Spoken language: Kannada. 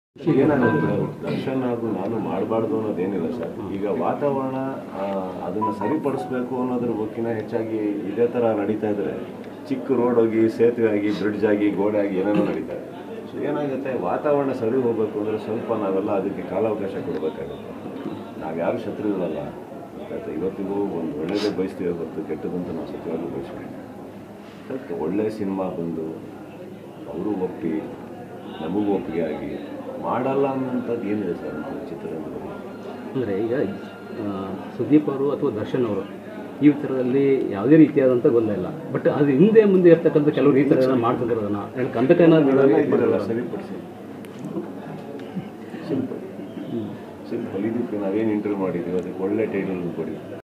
ಏನಾಗುತ್ತೆ ದರ್ಶನ್ ಅದು ನಾನು ಮಾಡಬಾರ್ದು ಅನ್ನೋದೇನಿಲ್ಲ ಸರ್ ಈಗ ವಾತಾವರಣ ಆ, ಅದನ್ನ ಸರಿಪಡಿಸ್ಬೇಕು ಅನ್ನೋದ್ರ ಬಗ್ಗಿನ ಹೆಚ್ಚಾಗಿ ಇದೇ ಥರ ನಡೀತಾ ಇದ್ರೆ ಚಿಕ್ಕ ರೋಡ್ ಹೋಗಿ ಸೇತುವೆ ಆಗಿ ಬ್ರಿಡ್ಜ್ ಆಗಿ ಗೋಡೆ ಆಗಿ ಏನೇನೋ ನಡೀತಾ ಇದೆ ಸೊ ಏನಾಗುತ್ತೆ ವಾತಾವರಣ ಸರಿ ಹೋಗ್ಬೇಕು ಅಂದರೆ ಸ್ವಲ್ಪ ನಾವೆಲ್ಲ ಅದಕ್ಕೆ ಕಾಲಾವಕಾಶ ಕೊಡಬೇಕಾಗುತ್ತೆ ನಾವ್ಯಾರು ಶತ್ರುಗಳಲ್ಲ ಆಯ್ತಾ ಇವತ್ತಿಗೂ ಒಂದು ಒಳ್ಳೆಯದೇ ಬಯಸ್ತೀವಿ ಹೊರತು ಕೆಟ್ಟದಂತ ನಾವು ಸತ್ಯವಾಗ್ಲೂ ಬಯಸ್ತೀವಿ ಅದಕ್ಕೆ ಒಳ್ಳೆಯ ಸಿನಿಮಾ ಬಂದು ಅವರು ಒಪ್ಪಿ ನಮಗೂ ಒಪ್ಪಿಗೆ ಆಗಿ ಮಾಡಲ್ಲ ಅನ್ನೋಂಥದ್ದು ಏನಿದೆ ಸರ್ ನಮ್ಮ ಚಿತ್ರರಂಗದಲ್ಲಿ ಅಂದರೆ ಈಗ ಆ, ಸುದೀಪ್ ಅವರು ಅಥವಾ ದರ್ಶನ್ ಅವರು ಈ ವಿಚಾರದಲ್ಲಿ ಯಾವುದೇ ರೀತಿಯಾದಂಥ ಗೊಂದಲ ಇಲ್ಲ ಬಟ್ ಅದು ಹಿಂದೆ ಮುಂದೆ ಇರ್ತಕ್ಕಂಥ ಕೆಲವರು ಈ ಥರ ಮಾಡ್ತಿರೋದನ್ನ ಕಂದಕನ ಇದೆಲ್ಲ ಇದೆಲ್ಲ ಸರಿಪಡಿಸಿ ಸಿಂಪಲ್ ಸಿಂಪಲ್ ಇದಕ್ಕೆ ನಾವೇನು ಇಂಟರ್ವ್ಯೂ ಮಾಡಿದ್ದೀವಿ ಅದಕ್ಕೆ ಒಳ್ಳೆ ಟೈಟಲ್ ಕೊಡಿ